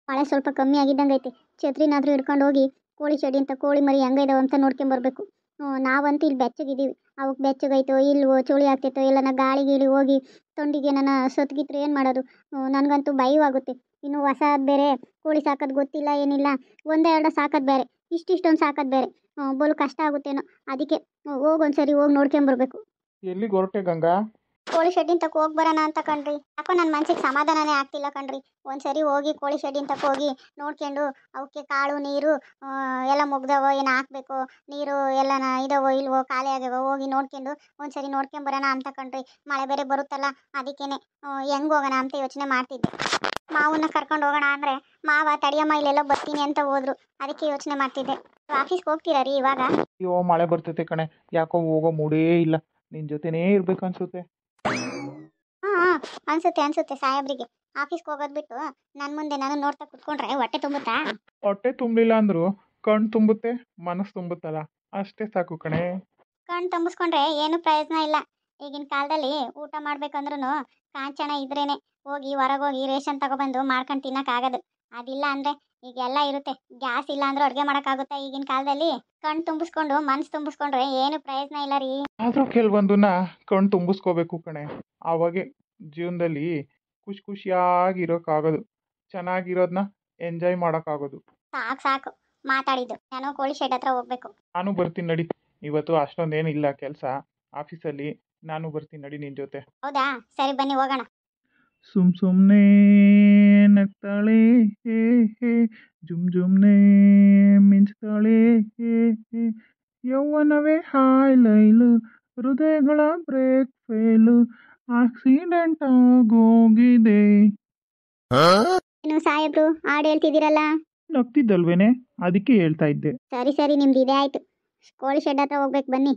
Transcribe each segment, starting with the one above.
ಮಳೆ ಸ್ವಲ್ಪ ಕಮ್ಮಿ ಆಗಿದ್ದಂಗೆ ಐತಿ ಛತ್ರಿನಾದ್ರೂ ಹಿಡ್ಕೊಂಡು ಹೋಗಿ ಕೋಳಿ ಶೆಡಿ ಅಂತ ಕೋಳಿ ಮರಿ ಹೆಂಗಿದಾವೆ ಅಂತ ನೋಡ್ಕೊಂಬರ್ಬೇಕು ಹ್ಞೂ ನಾವಂತೂ ಇಲ್ಲಿ ಬೆಚ್ಚಗಿದ್ದೀವಿ ಅವಕ್ಕೆ ಬೆಚ್ಚಗೈತೋ ಇಲ್ವೋ ಚಳಿ ಆಗ್ತೈತೋ ಇಲ್ಲ ಗಾಳಿ ಗೀಳಿ ಹೋಗಿ ತೊಂಡಿಗೆ ನನ್ನ ಸತ್ಗಿತ್ರೆ ಏನು ಮಾಡೋದು ಹ್ಞೂ ನನಗಂತೂ ಭಯವಾಗುತ್ತೆ ಇನ್ನು ಹೊಸ ಬೇರೆ ಕೋಳಿ ಸಾಕೋದು ಗೊತ್ತಿಲ್ಲ ಏನಿಲ್ಲ ಒಂದೇ ಎರಡು ಸಾಕೋದು ಬೇರೆ ಇಷ್ಟಿಷ್ಟೊಂದು ಸಾಕೋದು ಬೇರೆ ಹ್ಞೂ ಬಲು ಕಷ್ಟ ಆಗುತ್ತೇನೋ ಅದಕ್ಕೆ ಹೋಗಿ ಒಂದ್ಸರಿ ಹೋಗಿ ನೋಡ್ಕೊಂಬರ್ಬೇಕು ಎಲ್ಲಿಗೆ ಹೊರಟೆ ಗಂಗಾ ಕೋಳಿ ಶೆಡ್ಡಿನ ತಕ ಹೋಗಿ ಬರೋಣ ಅಂತ ಕಣ್ರಿ ಯಾಕೋ ನನ್ನ ಮನ್ಸಿಗೆ ಸಮಾಧಾನನೇ ಆಗ್ತಿಲ್ಲ ಕಣ್ರಿ ಒಂದ್ಸರಿ ಹೋಗಿ ಕೋಳಿ ಶೆಡ್ಡಿನ ತಕ ಹೋಗಿ ನೋಡ್ಕೊಂಡು ಅವಕ್ಕೆ ಕಾಳು ನೀರು ಆ, ಎಲ್ಲ ಮುಗ್ದವೋ ಏನು ಹಾಕ್ಬೇಕು ನೀರು ಎಲ್ಲ ಇದಾವೋ ಇಲ್ವೋ ಖಾಲಿ ಆಗ್ಯಾವೋ ಹೋಗಿ ನೋಡ್ಕೊಂಡು ಒಂದ್ಸರಿ ನೋಡ್ಕೊಂಬರೋಣ ಅಂತ ಕಣ್ರಿ ಮಳೆ ಬೇರೆ ಬರುತ್ತಲ್ಲ ಅದಕ್ಕೇನೆ ಹೆಂಗೆ ಹೋಗೋಣ ಅಂತ ಯೋಚನೆ ಮಾಡ್ತಿದ್ದೆ ಮಾವನ್ನ ಕರ್ಕೊಂಡು ಹೋಗೋಣ ಅಂದರೆ ಮಾವ ತಡಿಯಮ್ಮ ಇಲ್ಲೆಲ್ಲೋ ಬರ್ತೀನಿ ಅಂತ ಹೋದ್ರು ಅದಕ್ಕೆ ಯೋಚನೆ ಮಾಡ್ತಿದ್ದೆ ಆಫೀಸ್ಗೆ ಹೋಗ್ತೀರಾ ರೀ ಇವಾಗ ಅಯ್ಯೋ ಮಳೆ ಬರ್ತೈತೆ ಕಣೆ ಯಾಕೋ ಹೋಗೋ ಮೂಡೇ ಇಲ್ಲ ನಿನ್ನ ಜೊತೆನೇ ಇರ್ಬೇಕು ಅನ್ಸುತ್ತೆ ಹಾಂ ಹಾಂ ಅನ್ಸುತ್ತೆ ಅನ್ಸುತ್ತೆ ಸಾಹೇಬ್ರಿಗೆ ಆಫೀಸ್ಗೆ ಹೋಗೋದು ಬಿಟ್ಟು ನನ್ನ ಮುಂದೆ ನಾನು ನೋಡ್ತಾ ಕುತ್ಕೊಂಡ್ರೆ ಹೊಟ್ಟೆ ತುಂಬುತ್ತಾ ಹೊಟ್ಟೆ ತುಂಬಲಿಲ್ಲ ಅಂದ್ರು ಕಣ್ಣು ತುಂಬುತ್ತೆ ಮನಸ್ಸು ತುಂಬುತ್ತಲ್ಲ ಅಷ್ಟೇ ಸಾಕು ಕಣೆ ಕಣ್ಣು ತುಂಬಿಸ್ಕೊಂಡ್ರೆ ಏನು ಪ್ರಯೋಜನ ಇಲ್ಲ ಈಗಿನ ಕಾಲದಲ್ಲಿ ಊಟ ಮಾಡ್ಬೇಕಂದ್ರೂ ಕಾಂಚನ ಇದ್ರೇನೆ ಹೋಗಿ ಹೊರಗೋಗಿ ರೇಷನ್ ತಗೊಬಂದು ಮಾಡ್ಕೊಂಡು ತಿನ್ನಕ್ಕಾಗೋದು ಅದಿಲ್ಲ ಅಂದರೆ ಈಗ ಎಲ್ಲ ಇರುತ್ತೆ ಗ್ಯಾಸ್ ಇಲ್ಲ ಅಂದ್ರೂ ಅಡುಗೆ ಮಾಡೋಕ್ಕಾಗುತ್ತಾ ಈಗಿನ ಕಾಲದಲ್ಲಿ ಕಣ್ಣು ತುಂಬಿಸ್ಕೊಂಡು ಮನ್ಸು ತುಂಬಿಸ್ಕೊಂಡ್ರೆ ಏನು ಪ್ರಯೋಜನ ಇಲ್ಲ ರೀ ಆದರೂ ಕೆಲವೊಂದನ್ನ ಕಣ್ಣು ತುಂಬಿಸ್ಕೋಬೇಕು ಕಣೆ ಆವಾಗೆ ಜೀವನದಲ್ಲಿ ಖುಷಿ ಖುಷಿಯಾಗಿರೋಕ್ಕಾಗೋದು ಚೆನ್ನಾಗಿರೋದನ್ನ ಎಂಜಾಯ್ ಮಾಡೋಕ್ಕಾಗೋದು ಸಾಕು ಸಾಕು ಮಾತಾಡಿದ್ದು ನಾನು ಕೋಳಿ ಶೆಡ್ ಹತ್ರ ಹೋಗ್ಬೇಕು ನಾನು ಬರ್ತೀನಿ ನಡಿ ಇವತ್ತು ಅಷ್ಟೊಂದೇನಿಲ್ಲ ಕೆಲಸ ಆಫೀಸಲ್ಲಿ ನಾನು ಬರ್ತೀನಿ ನಡಿ ನಿನ್ನ ಜೊತೆ ಹೌದಾ ಸರಿ ಬನ್ನಿ ಹೋಗೋಣ ಸುಮ್ ಸುಮ್ನೆ ನಗ್ತಾಳೆ ಹೇ ಹೇ ಜುಮ್ ಜುಮ್ನೆ ಮಿಂಚ್ತಾಳೆ ಹೇ ಹೇ ಯೌವನವೇ ಹಾಯ್ ಲೈಲು ಹೃದಯಗಳ ಬ್ರೇಕ್ ಫೇಲು ಆಕ್ಸಿಡೆಂಟ್ ಆಗೋಗಿದೆ ಏನು ಸಾಹೇಬ್ರು ಹಾಡು ಹೇಳ್ತಿದ್ದೀರಲ್ಲ ನಗ್ತಿದ್ದಲ್ವೇನೆ ಅದಕ್ಕೆ ಹೇಳ್ತಾ ಇದ್ದೆ ಸರಿ ಸರಿ ನಿಮ್ದು ಇದೇ ಆಯ್ತು ಕೋಳಿ ಶೆಡ್ ಹತ್ರ ಹೋಗ್ಬೇಕು ಬನ್ನಿ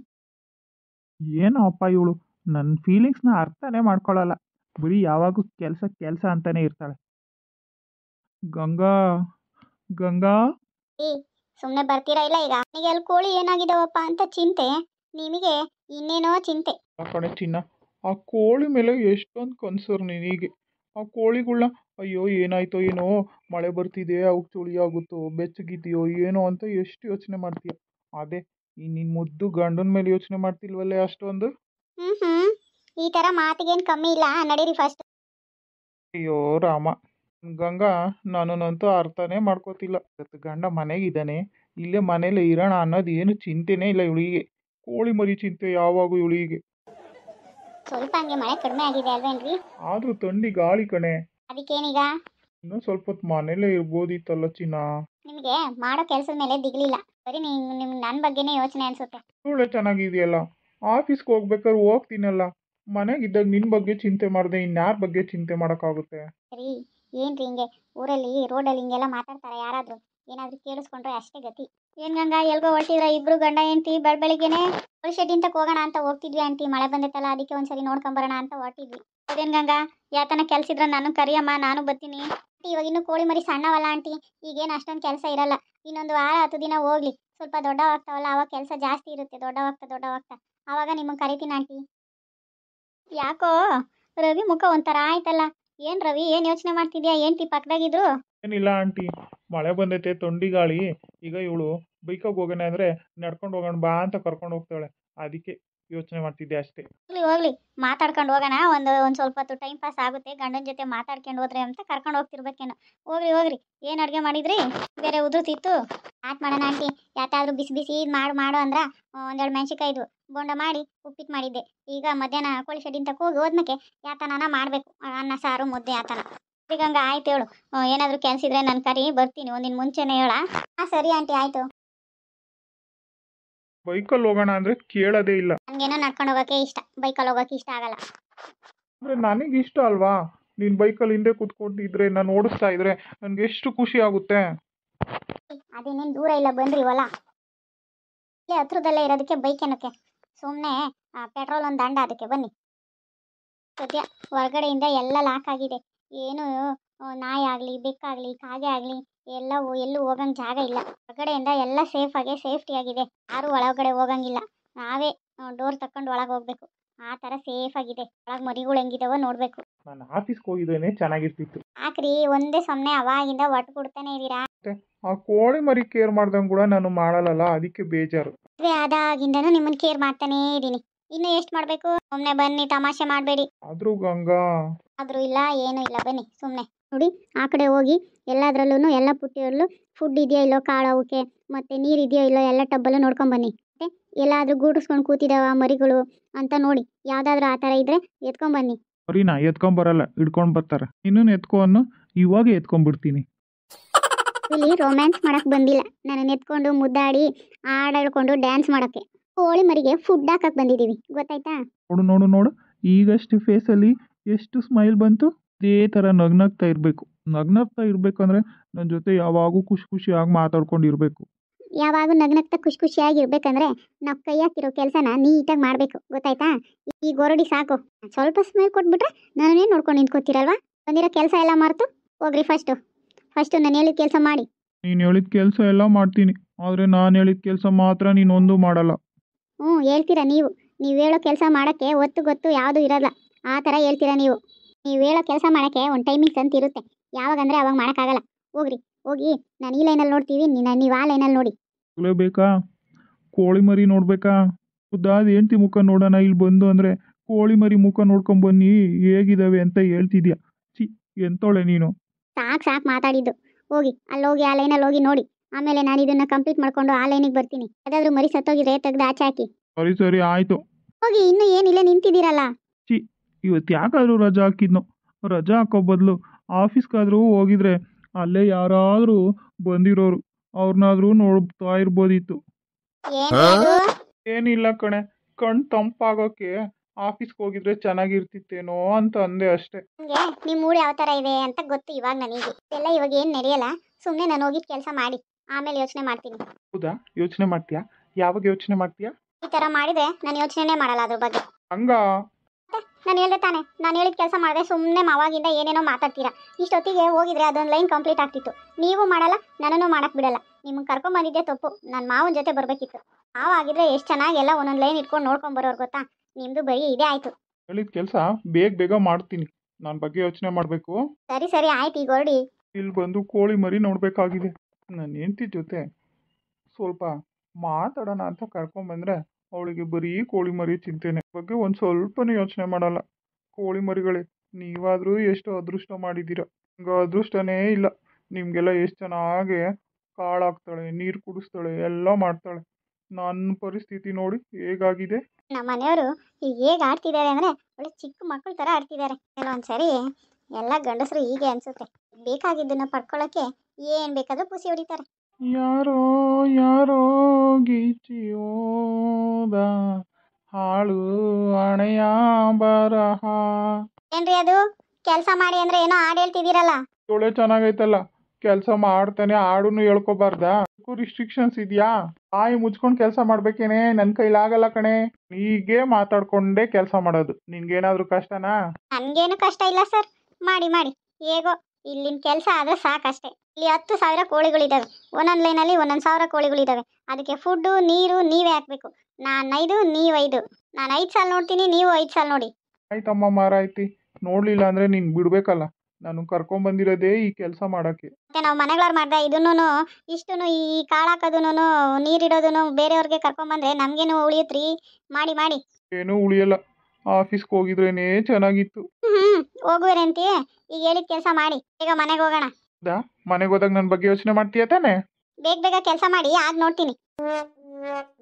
ಏನೋ ಅಪ್ಪ ಇವಳು ನನ್ನ ಫೀಲಿಂಗ್ಸ್ನ ಅರ್ಥನೇ ಮಾಡ್ಕೊಳ್ಳಲ್ಲ ಬರೀ ಯಾವಾಗೂ ಕೆಲಸ ಕೆಲಸ ಅಂತಾನೆ ಇರ್ತಾಳೆ ಗಂಗಾ ಗಂಗಾ ಸುಮ್ಮನೆ ಬರ್ತೀರಾ ಇಲ್ಲ ಈಗ ನನಗೆ ಅಲ್ಲಿ ಕೋಳಿ ಏನಾಗಿದಾವಪ್ಪ ಅಂತ ಚಿಂತೆ ನಿಮಗೆ ಇನ್ನೇನೋ ಚಿಂತೆ ಆ ಕಣೆ ಚಿನ್ನ ಆ ಕೋಳಿ ಮೇಲೆ ಎಷ್ಟೊಂದು ಕನ್ಸರ್ ನಿನಗೆ ಆ ಕೋಳಿಗಳ್ನ ಅಯ್ಯೋ ಏನಾಯ್ತೋ ಏನೋ ಮಳೆ ಬರ್ತಿದೆ ಅವಕ್ಕೆ ಚಳಿ ಆಗುತ್ತೋ ಬೆಚ್ಚಗಿದೆಯೋ ಏನೋ ಅಂತ ಎಷ್ಟು ಯೋಚನೆ ಮಾಡ್ತೀಯ ಅದೇ ಈ ನಿನ್ನ ಮುದ್ದು ಗಂಡನ ಮೇಲೆ ಯೋಚನೆ ಮಾಡ್ತಿಲ್ವಲ್ಲೇ ಅಷ್ಟೊಂದು ಹ್ಮ್ ಹ್ಮ್ ಈ ತರ ಮಾತಿಗೇನು ಕಮ್ಮಿ ಇಲ್ಲ ನಡೀರಿ ಫಸ್ಟ್ ಅಯ್ಯೋ ರಾಮ ಗಂಗಾ ನಾನನ್ನಂತೂ ಅರ್ಥನೇ ಮಾಡ್ಕೋತಿಲ್ಲ ಇವತ್ತು ಗಂಡ ಮನೆಗಿದ್ದಾನೆ ಇಲ್ಲೇ ಮನೇಲಿ ಇರೋಣ ಅನ್ನೋದು ಏನು ಚಿಂತೆನೇ ಇಲ್ಲ ಇವಳಿಗೆ ಕೋಳಿ ಮರಿ ಚಿಂತೆ ಯಾವಾಗೂ ಇವಳಿಗೆ ಸ್ವಲ್ಪ ಹಂಗೆ ಮಳೆ ಕಡಿಮೆ ಆಗಿದೆ ಅಲ್ವೇನ್ರಿ ಆದರೂ ಥಂಡಿ ಗಾಳಿ ಕಣೆ ಅದಕ್ಕೇನೀಗ ಇನ್ನೂ ಸ್ವಲ್ಪ ಹೊತ್ತು ಮನೇಲೇ ಇರ್ಬೋದಿತ್ತಲ್ಲ ಚಿನ್ನ ನಿಮಗೆ ಮಾಡೋ ಕೆಲಸದ ಮೇಲೆ ದಿಗ್ಲಿಲ್ಲ ಬರೀ ನೀವು ನಿಮ್ ನನ್ನ ಬಗ್ಗೆನೇ ಯೋಚನೆ ಅನ್ಸುತ್ತೆ ಒಳ್ಳೆ ಚೆನ್ನಾಗಿದೆಯಲ್ಲ ಆಫೀಸ್ಗೆ ಹೋಗ್ಬೇಕಾದ್ರೆ ಹೋಗ್ತೀನಲ್ಲ ಮನೆಗಿದ್ದಾಗ ನಿನ್ನ ಬಗ್ಗೆ ಚಿಂತೆ ಮಾಡಿದೆ ಇನ್ಯಾರ ಬಗ್ಗೆ ಚಿಂತೆ ಮಾಡೋಕ್ಕಾಗುತ್ತೆ ಸರಿ ಏನ್ರಿ ಹಿಂಗೆ ಊರಲ್ಲಿ ರೋಡಲ್ಲಿ ಹಿಂಗೆಲ್ಲ ಮಾತಾಡ್ತಾರೆ ಯಾರಾದರೂ ಏನಾದರೂ ಕೇಳಿಸ್ಕೊಂಡ್ರೆ ಅಷ್ಟೇ ಗತಿ ಏನ್ ಗಂಗಾ ಎಲ್ಗೋ ಹೊರಟಿದ್ರ ಇಬ್ರು ಗಂಡ ಹೆಂಡ್ತಿ ಬೆಳ್ ಬೆಳಿಗ್ಗೆನೆ ಕೋಳಿ ಶೆಡ್ ಅಂತ ಹೋಗೋಣ ಅಂತ ಹೋಗ್ತಿದ್ವಿ ಆಂಟಿ ಮಳೆ ಬಂದೈತಲ್ಲ ಅದಕ್ಕೆ ಒಂದ್ಸರಿ ನೋಡ್ಕೊಂಬರೋಣ ಅಂತ ಹೊರಟಿದ್ವಿ ಅದೇನ್ ಗಂಗಾ ಯಾತನ ಕೆಲ್ಸಿದ್ರ ನಾನು ಕರಿಯಮ್ಮ ನಾನು ಬರ್ತೀನಿ ಆಂಟಿ ಇವಾಗ ಇನ್ನು ಕೋಳಿ ಮರಿ ಸಣ್ಣವಲ್ಲ ಆಂಟಿ ಈಗೇನು ಅಷ್ಟೊಂದು ಕೆಲಸ ಇರಲ್ಲ ಇನ್ನೊಂದು ವಾರ ಹತ್ತು ದಿನ ಹೋಗ್ಲಿ ಸ್ವಲ್ಪ ದೊಡ್ಡವಾಗ್ತಾವಲ್ಲ ಅವಾಗ ಕೆಲಸ ಜಾಸ್ತಿ ಇರುತ್ತೆ ದೊಡ್ಡವಾಗ್ತಾ ದೊಡ್ಡವಾಗ್ತಾ ಆವಾಗ ನಿಮಗೆ ಕರಿತೀನಿ ಆಂಟಿ ಯಾಕೋ ರವಿ ಮುಖ ಒಂಥರ ಆಯ್ತಲ್ಲ ಏನ್ ರವಿ ಏನ್ ಯೋಚನೆ ಮಾಡ್ತಿದ್ಯಾ ಏನ್ತಿ ಪಕ್ಕದಾಗಿದ್ರು ಏನಿಲ್ಲ ಆಂಟಿ ಮಳೆ ಬಂದೈತೆ ತೊಂಡಿ ಗಾಳಿ ಈಗ ಇವಳು ಬೈಕಾಗಿ ಹೋಗೋಣ ಅಂದರೆ ನಡ್ಕೊಂಡು ಹೋಗೋಣ ಬಾ ಅಂತ ಕರ್ಕೊಂಡು ಹೋಗ್ತಾಳೆ ಅದಕ್ಕೆ ಯೋಚನೆ ಮಾಡ್ತಿದ್ದೆ ಅಷ್ಟೇ ಹೋಗ್ಲಿ ಹೋಗ್ಲಿ ಮಾತಾಡ್ಕೊಂಡು ಹೋಗೋಣ ಒಂದು ಒಂದು ಸ್ವಲ್ಪ ಹೊತ್ತು ಟೈಮ್ ಪಾಸ್ ಆಗುತ್ತೆ ಗಂಡನ ಜೊತೆ ಮಾತಾಡ್ಕೊಂಡು ಹೋದ್ರೆ ಅಂತ ಕರ್ಕೊಂಡು ಹೋಗ್ತಿರ್ಬೇಕೇನೋ ಹೋಗ್ರಿ ಹೋಗ್ರಿ ಏನು ಅಡುಗೆ ಮಾಡಿದ್ರಿ ಬೇರೆ ಉದುರ್ತಿತ್ತು ಆಟ್ ಮಾಡೋಣ ಆಂಟಿ ಯಾತಾದ್ರೂ ಬಿಸಿ ಬಿಸಿ ಇದು ಮಾಡು ಮಾಡು ಅಂದ್ರ ಒಂದೆರಡು ಮೆಣಸಿಕಾಯಿ ಇದ್ವು ಬೋಂಡ ಮಾಡಿ ಉಪ್ಪಿಟ್ಟು ಮಾಡಿದ್ದೆ ಈಗ ಮಧ್ಯಾಹ್ನ ಕೋಳಿ ಶೆಡ್ಡಿನ ತಕ ಹೋಗಿ ಹೋದ್ಮೇಲೆ ಯಾತನ ಮಾಡಬೇಕು ಅನ್ನ ಸಾರು ಮುದ್ದೆ ಆತನ ಹಂಗ ಆಯ್ತು ಹೇಳು ಹ್ಮ್, ಏನಾದ್ರೂ ಕೆಲಸ ಇದ್ರೆ ನಾನು ಕರಿ ಬರ್ತೀನಿ ಒಂದಿನ ಮುಂಚೆನೇ ಹೇಳ ಹಾಂ ಸರಿ ಆಂಟಿ ಆಯಿತು ಬೈಕಲ್ಲಿ ಹೋಗೋಣ ಅಂದರೆ ಕೇಳೋದೇ ಇಲ್ಲ ನನಗೇನೋ ನಡ್ಕೊಂಡು ಹೋಗೋಕ್ಕೆ ಇಷ್ಟ ಬೈಕಲ್ಲಿ ಹೋಗೋಕ್ಕೆ ಇಷ್ಟ ಆಗಲ್ಲ ಅಂದರೆ ನನಗೆ ಇಷ್ಟ ಅಲ್ವಾ ನೀನು ಬೈಕಲ್ಲಿ ಹಿಂದೆ ಕೂತ್ಕೊಂಡಿದ್ರೆ ನಾನು ಓಡಿಸ್ತಾ ಇದ್ರೆ ನನಗೆ ಎಷ್ಟು ಖುಷಿ ಆಗುತ್ತೆ ಅದೇನೇನು ದೂರ ಇಲ್ಲ ಬನ್ರಿ ಹೊಲ ಇಲ್ಲೇ ಹತ್ರದಲ್ಲೇ ಇರೋದಕ್ಕೆ ಬೈಕ್ ಏನಕ್ಕೆ ಸುಮ್ಮನೆ ಪೆಟ್ರೋಲ್ ಒಂದು ದಂಡ ಅದಕ್ಕೆ ಬನ್ನಿ ಸದ್ಯ ಹೊರಗಡೆಯಿಂದ ಎಲ್ಲ ಲಾಕ್ ಆಗಿದೆ ಏನು ಆ, ನಾಯಿ ಆಗಲಿ ಬೆಕ್ಕಾಗಲಿ ಕಾಗೆ ಆಗಲಿ ಎಲ್ಲ ಹೋ- ಎಲ್ಲೂ ಹೋಗಂಗೆ ಜಾಗ ಇಲ್ಲ ಹೊರಗಡೆಯಿಂದ ಎಲ್ಲ ಸೇಫ್ ಆಗಿ ಸೇಫ್ಟಿ ಆಗಿದೆ ಯಾರೂ ಒಳಗಡೆ ಹೋಗಂಗಿಲ್ಲ ನಾವೇ ಡೋರ್ ತಕೊಂಡು ಒಳಗೆ ಹೋಗ್ಬೇಕು ಆ ಥರ ಸೇಫ್ ಆಗಿದೆ ಒಳಗೆ ಮರಿಗಳು ಹೆಂಗಿದಾವೋ ನೋಡಬೇಕು ನಾನು ಆಫೀಸ್ಗೆ ಹೋಗಿದ್ದೇನೆ ಚೆನ್ನಾಗಿರ್ತಿತ್ತು ಹಾಕ್ರಿ ಒಂದೇ ಸೊನ್ನೆ ಅವಾಗಿಂದ ಒಟ್ಟು ಕೊಡ್ತಾನೆ ಇದ್ದೀರಾ ಆ ಕೋಳಿ ಮರಿ ಕೇರ್ ಮಾಡ್ದಂಗೆ ಕೂಡ ನಾನು ಮಾಡಲ್ಲಲ್ಲ ಅದಕ್ಕೆ ಬೇಜಾರು ಮದ್ವೆ ಆದಾಗಿಂದನೂ ನಿಮ್ಮನ್ನ ಕೇರ್ ಮಾಡ್ತಾನೇ ಇದ್ದೀನಿ ಇನ್ನು ಎಷ್ಟು ಮಾಡಬೇಕು ಸುಮ್ಮನೆ ಬನ್ನಿ ತಮಾಷೆ ಮಾಡಬೇಡಿ ಆದರೂ ಗಂಗಾ ಆದರೂ ಇಲ್ಲ ಏನೂ ಇಲ್ಲ ಬನ್ನಿ ಸುಮ್ಮನೆ ನೋಡಿ ಆ ಕಡೆ ಹೋಗಿ ಎಲ್ಲದರಲ್ಲೂ ಎಲ್ಲ ಪುಟ್ಟಿಯಲ್ಲೂ ಫುಡ್ ಇದೆಯೋ ಇಲ್ಲೋ ಕಾಳು ಅವಕ್ಕೆ ಮತ್ತು ನೀರು ಇದೆಯೋ ಇಲ್ಲೋ ಎಲ್ಲ ಟಬ್ಬಲ್ಲೂ ನೋಡ್ಕೊಂಡು ಬನ್ನಿ ಮತ್ತೆ ಎಲ್ಲಾದರೂ ಗೂಡಿಸ್ಕೊಂಡು ಕೂತಿದಾವ ಮರಿಗಳು ಅಂತ ನೋಡಿ ಯಾವುದಾದ್ರೂ ಆ ಥರ ಇದ್ದರೆ ಎತ್ಕೊಂಬನ್ನಿ ಮರಿನಾ ಎತ್ಕೊಂಬರಲ್ಲ ಹಿಡ್ಕೊಂಡು ಬರ್ತಾರೆ ಇನ್ನೂ ಎತ್ಕೊ ಅನ್ನು ಇವಾಗ ಎತ್ಕೊಂಡ್ಬಿಡ್ತೀನಿ ಇಲ್ಲಿ ರೊಮ್ಯಾನ್ಸ್ ಮಾಡಕ್ಕೆ ಬಂದಿಲ್ಲ ನನ್ನ ಎತ್ಕೊಂಡು ಮುದ್ದಾಡಿ ಹಾಡಾಡ್ಕೊಂಡು ಡ್ಯಾನ್ಸ್ ಮಾಡೋಕ್ಕೆ ಕೋಳಿ ಮರಿಗೆ ಫುಡ್ ಹಾಕಕ್ಕೆ ಬಂದಿದ್ದೀವಿ ಗೊತ್ತಾಯ್ತಾ ನೋಡು ನೋಡು ನೋಡು ಈಗಷ್ಟು ಫೇಸಲ್ಲಿ ಎಷ್ಟು ಸ್ಮೈಲ್ ಬಂತು ಇದೇ ಥರ ನಗ್ನಗ್ತಾ ಇರಬೇಕು ನಗ್ನಗ್ತಾ ಇರಬೇಕಂದ್ರೆ ನನ್ನ ಜೊತೆ ಯಾವಾಗೂ ಖುಷಿ ಖುಷಿಯಾಗಿ ಮಾತಾಡ್ಕೊಂಡಿರ್ಬೇಕು ಯಾವಾಗ ನಗ್ನಗ್ತಾ ಖುಷಿ ಖುಷಿಯಾಗಿರ್ಬೇಕಂದ್ರೆ ನಾವು ಕೈ ಹಾಕಿರೋ ಕೆಲಸನ ನೀಟಾಗಿ ಮಾಡಬೇಕು ಗೊತ್ತಾಯ್ತಾ ಈ ಗೊರಡಿ ಸಾಕು ಸ್ವಲ್ಪ ಸ್ಮೈಲ್ ಕೊಟ್ಬಿಟ್ರೆ ನಾನೇ ನೋಡ್ಕೊಂಡು ನಿಂತ್ಕೋತೀರಲ್ವಾ ಬಂದಿರೋ ಕೆಲಸ ಎಲ್ಲ ಮರೆತು ಹೋಗ್ರಿ ಫಸ್ಟು ಫಸ್ಟು ನಾನು ಹೇಳಿದ ಕೆಲಸ ಮಾಡಿ ನೀನು ಹೇಳಿದ ಕೆಲಸ ಎಲ್ಲ ಮಾಡ್ತೀನಿ ಆದರೆ ನಾನು ಹೇಳಿದ ಕೆಲಸ ಮಾತ್ರ ನೀನೊಂದು ಮಾಡಲ್ಲ ಹ್ಞೂ ಹೇಳ್ತೀರಾ ನೀವು ನೀವು ಹೇಳೋ ಕೆಲಸ ಮಾಡೋಕ್ಕೆ ಒತ್ತು ಗೊತ್ತು ಯಾವುದು ಇರಲ್ಲ ಆ ಥರ ಹೇಳ್ತೀರಾ ನೀವು ನೀವು ಹೇಳೋ ಕೆಲಸ ಮಾಡೋಕ್ಕೆ ಒಂದು ಟೈಮಿಂಗ್ಸ್ ಅಂತ ಇರುತ್ತೆ ಯಾವಾಗಂದರೆ ಅವಾಗ ಮಾಡೋಕ್ಕಾಗಲ್ಲ ಹೋಗ್ರಿ ಹೋಗಿ ನಾನು ಈ ಲೈನಲ್ಲಿ ನೋಡ್ತೀವಿ ನೀನು ನೀವು ಆ ಲೈನಲ್ಲಿ ನೋಡಿ ಬೇಕಾ ಕೋಳಿ ಮರಿ ನೋಡ್ಬೇಕಾ ಉದ್ದಾದ ಹೆಂಡ್ತಿ ಮುಖ ನೋಡೋಣ ಇಲ್ಲಿ ಬಂದು ಅಂದರೆ ಕೋಳಿ ಮರಿ ಮುಖ ನೋಡ್ಕೊಂಡ್ ಬನ್ನಿ ಹೇಗಿದಾವೆ ಅಂತ ಹೇಳ್ತಿದ್ಯಾ ಛಿ ಎಂತೋಳೆ ನೀನು ಸಾಕು ಸಾಕು ಮಾತಾಡಿದ್ದು ಹೋಗಿ ಅಲ್ಲಿ ಹೋಗಿ ಆ ಲೈನಲ್ಲಿ ಹೋಗಿ ನೋಡಿ ಆಮೇಲೆ ನಾನು ಇದನ್ನು ಕಂಪ್ಲೀಟ್ ಮಾಡ್ಕೊಂಡು ಆ ಲೈನಿಗೆ ಬರ್ತೀನಿ ಯಾವುದಾದ್ರೂ ಮರಿ ಸತ್ತೋಗಿದ್ರೆ ತೆಗೆದು ಆಚೆ ಹಾಕಿ ಸರಿ ಸರಿ ಆಯಿತು ಹೋಗಿ ಇನ್ನೂ ಏನಿಲ್ಲ ನಿಂತಿದ್ದೀರಲ್ಲ ಇವತ್ತು ಯಾಕಾದರೂ ರಜಾ ಹಾಕಿದ್ನೋ ರಜಾ ಹಾಕೋ ಬದಲು ಆಫೀಸ್ಗಾದರೂ ಹೋಗಿದ್ರೆ ಅಲ್ಲೇ ಯಾರಾದರೂ ಬಂದಿರೋರು ಅವ್ರನ್ನಾದ್ರೂ ನೋಡ್ತಾ ಇರ್ಬೋದಿತ್ತು ಏನು ಏನಿಲ್ಲ ಕಣೆ ಕಣ್ ತಂಪಾಗೋಕ್ಕೆ ಆಫೀಸ್ಗೆ ಹೋಗಿದ್ರೆ ಚೆನ್ನಾಗಿರ್ತಿತ್ತೇನೋ ಅಂತ ಅಂದೆ ಅಷ್ಟೇ ನಿಮಗೆ ನಿಮ್ಮ ಮೂಡ್ ಯಾವ ಥರ ಇದೆ ಅಂತ ಗೊತ್ತು ಇವಾಗ ನನಗೆ ಎಲ್ಲ ಇವಾಗ ಏನು ನಡೆಯಲ್ಲ ಸುಮ್ಮನೆ ನಾನು ಹೋಗಿದ್ದು ಕೆಲಸ ಮಾಡಿ ಆಮೇಲೆ ಯೋಚನೆ ಮಾಡ್ತೀನಿ ಹೌದಾ ಯೋಚನೆ ಮಾಡ್ತೀಯಾ ಯಾವಾಗ ಯೋಚನೆ ಮಾಡ್ತೀಯಾ ಈ ಥರ ಮಾಡಿದ್ರೆ ನಾನು ಯೋಚನೆನೇ ಮಾಡಲ್ಲ ಅದ್ರ ಬಗ್ಗೆ ಹಂಗ ನಾನು ಹೇಳ್ದೆ ತಾನೆ ನಾನು ಹೇಳಿದ ಕೆಲಸ ಮಾಡಿದೆ ಸುಮ್ಮನೆ ಅವಾಗಿಂದ ಏನೇನೋ ಮಾತಾಡ್ತೀರಾ ಇಷ್ಟೊತ್ತಿಗೆ ಹೋಗಿದ್ರೆ ಅದೊಂದು ಲೈನ್ ಕಂಪ್ಲೀಟ್ ಆಗ್ತಿತ್ತು ನೀವು ಮಾಡಲ್ಲ ನನ್ನನ್ನು ಮಾಡಕ್ಕೆ ಬಿಡಲ್ಲ ನಿಮಗೆ ಕರ್ಕೊಂಬಂದಿದ್ದೆ ತಪ್ಪು ನನ್ನ ಮಾವನ ಜೊತೆ ಬರಬೇಕಿತ್ತು ಮಾವ ಆಗಿದ್ರೆ ಎಷ್ಟು ಚೆನ್ನಾಗಿ ಎಲ್ಲ ಒಂದೊಂದು ಲೈನ್ ಇಟ್ಕೊಂಡು ನೋಡ್ಕೊಂಡು ಬರೋರು ಗೊತ್ತಾ ನಿಮ್ಮದು ಬರೀ ಇದೇ ಆಯಿತು ಹೇಳಿದ ಕೆಲಸ ಬೇಗ ಬೇಗ ಮಾಡ್ತೀನಿ ನನ್ನ ಬಗ್ಗೆ ಯೋಚನೆ ಮಾಡಬೇಕು ಸರಿ ಸರಿ ಆಯ್ತು ಈಗ ಹೊರಡಿ ಇಲ್ಲಿ ಬಂದು ಕೋಳಿ ಮರಿ ನೋಡಬೇಕಾಗಿದೆ ನನ್ನ ಹೆಂಡತಿ ಜೊತೆ ಸ್ವಲ್ಪ ಮಾತಾಡೋಣ ಅಂತ ಕರ್ಕೊಂಬಂದ್ರೆ ಅವಳಿಗೆ ಬರೀ ಕೋಳಿ ಮರಿ ಚಿಂತೆನೆ ಬಗ್ಗೆ ಒಂದು ಸ್ವಲ್ಪನೂ ಯೋಚನೆ ಮಾಡಲ್ಲ ಕೋಳಿ ಮರಿಗಳೇ ನೀವಾದರೂ ಎಷ್ಟು ಅದೃಷ್ಟ ಮಾಡಿದ್ದೀರ ನಂಗೆ ಅದೃಷ್ಟನೇ ಇಲ್ಲ ನಿಮಗೆಲ್ಲ ಎಷ್ಟು ಚೆನ್ನಾಗಿ ಕಾಳು ಹಾಕ್ತಾಳೆ ನೀರು ಕುಡಿಸ್ತಾಳೆ ಎಲ್ಲ ಮಾಡ್ತಾಳೆ ನನ್ನ ಪರಿಸ್ಥಿತಿ ನೋಡಿ ಹೇಗಾಗಿದೆ ನಮ್ಮ ಮನೆಯವರು ಈಗ ಹೇಗೆ ಆಡ್ತಿದ್ದಾರೆ ಅಂದರೆ ಒಳ್ಳೆ ಚಿಕ್ಕ ಮಕ್ಕಳ ಥರ ಆಡ್ತಿದ್ದಾರೆ ಕೆಲವೊಂದ್ಸರಿ ಎಲ್ಲ ಗಂಡಸರು ಹೀಗೆ ಅನಿಸುತ್ತೆ ಬೇಕಾಗಿದ್ದನ್ನು ಪಡ್ಕೊಳ್ಳೋಕ್ಕೆ ಏನು ಬೇಕಾದರೂ ಪುಸಿ ಹೊಡಿತಾರೆ ಯಾರೋ ಯಾರೋ ಗೀಚಿಯೋದ ಹಾಳು ಹಣೆಯ ಬರಹ ಏನ್ರಿ ಅದು ಕೆಲಸ ಮಾಡಿ ಅಂದರೆ ಏನೋ ಹಾಡು ಹೇಳ್ತಿದ್ದೀರಲ್ಲ ತೊಳೆ ಚೆನ್ನಾಗೈತಲ್ಲ ಕೆಲಸ ಮಾಡ್ತಾನೆ ಹಾಡುನು ಹೇಳ್ಕೊಬಾರ್ದಾ ರಿಸ್ಟ್ರಿಕ್ಷನ್ಸ್ ಇದೆಯಾ ಬಾಯಿ ಮುಚ್ಕೊಂಡು ಕೆಲಸ ಮಾಡ್ಬೇಕೇನೆ ನನ್ನ ಕೈಲಾಗಲ್ಲ ಕಣೆ ಹೀಗೆ ಮಾತಾಡ್ಕೊಂಡೇ ಕೆಲಸ ಮಾಡೋದು ನಿನ್ಗೇನಾದ್ರೂ ಕಷ್ಟನಾ ನನಗೇನು ಕಷ್ಟ ಇಲ್ಲ ಸರ್ ಮಾಡಿ ಮಾಡಿ ಹೇಗೋ ಇಲ್ಲಿನ ಕೆಲಸ ಆದರೆ ಸಾಕಷ್ಟೇ ಇಲ್ಲಿ ಹತ್ತು ಸಾವಿರ ಕೋಳಿಗಳಿದ್ದಾವೆ ಒಂದೊಂದು ಲೈನಲ್ಲಿ ಒಂದೊಂದು ಸಾವಿರ ಕೋಳಿಗಳಿದ್ದಾವೆ ಅದಕ್ಕೆ ಫುಡ್ಡು ನೀರು ನೀವೇ ಹಾಕಬೇಕು ನಾನು ಐದು ನೀವು ಐದು ನಾನು ಐದು ಸಾಲ ನೋಡ್ತೀನಿ ನೀವು ಐದು ಸಾಲ ನೋಡಿ ಆಯ್ತಮ್ಮ ಮಾರಾಯ್ತಿ ನೋಡ್ಲಿಲ್ಲ ಅಂದ್ರೆ ನೀನ್ ಬಿಡ್ಬೇಕಲ್ಲ ನಾನು ಕರ್ಕೊಂಬಂದಿರೋದೇ ಈ ಕೆಲಸ ಮಾಡಕ್ಕೆ ಮತ್ತೆ ನಾವು ಮನೆಗಳವ್ರು ಮಾಡ್ದೆ ಇದನ್ನು ಇಷ್ಟು ಈ ಕಾಳು ಹಾಕೋದನ್ನು ನೀರಿಡೋದನ್ನು ಬೇರೆಯವ್ರಿಗೆ ಕರ್ಕೊಂಬಂದ್ರೆ ನಮಗೇನು ಉಳಿಯುತ್ರಿ ಮಾಡಿ ಮಾಡಿ ಏನೂ ಉಳಿಯಲ್ಲ ಆಫೀಸ್ಗೆ ಹೋಗಿದ್ರೇನೇ ಚೆನ್ನಾಗಿತ್ತು ಹ್ಞೂ ಹೋಗುವೇರಂತಿ ಈಗ ಹೇಳಿದ ಕೆಲಸ ಮಾಡಿ ಈಗ ಮನೆಗೆ ಹೋಗೋಣ ಹೌದಾ ಮನೆಗೆ ಹೋದಾಗ ನನ್ನ ಬಗ್ಗೆ ಯೋಚನೆ ಮಾಡ್ತೀಯ ತಾನೆ ಬೇಗ ಬೇಗ ಕೆಲಸ ಮಾಡಿ ಆಗ ನೋಡ್ತೀನಿ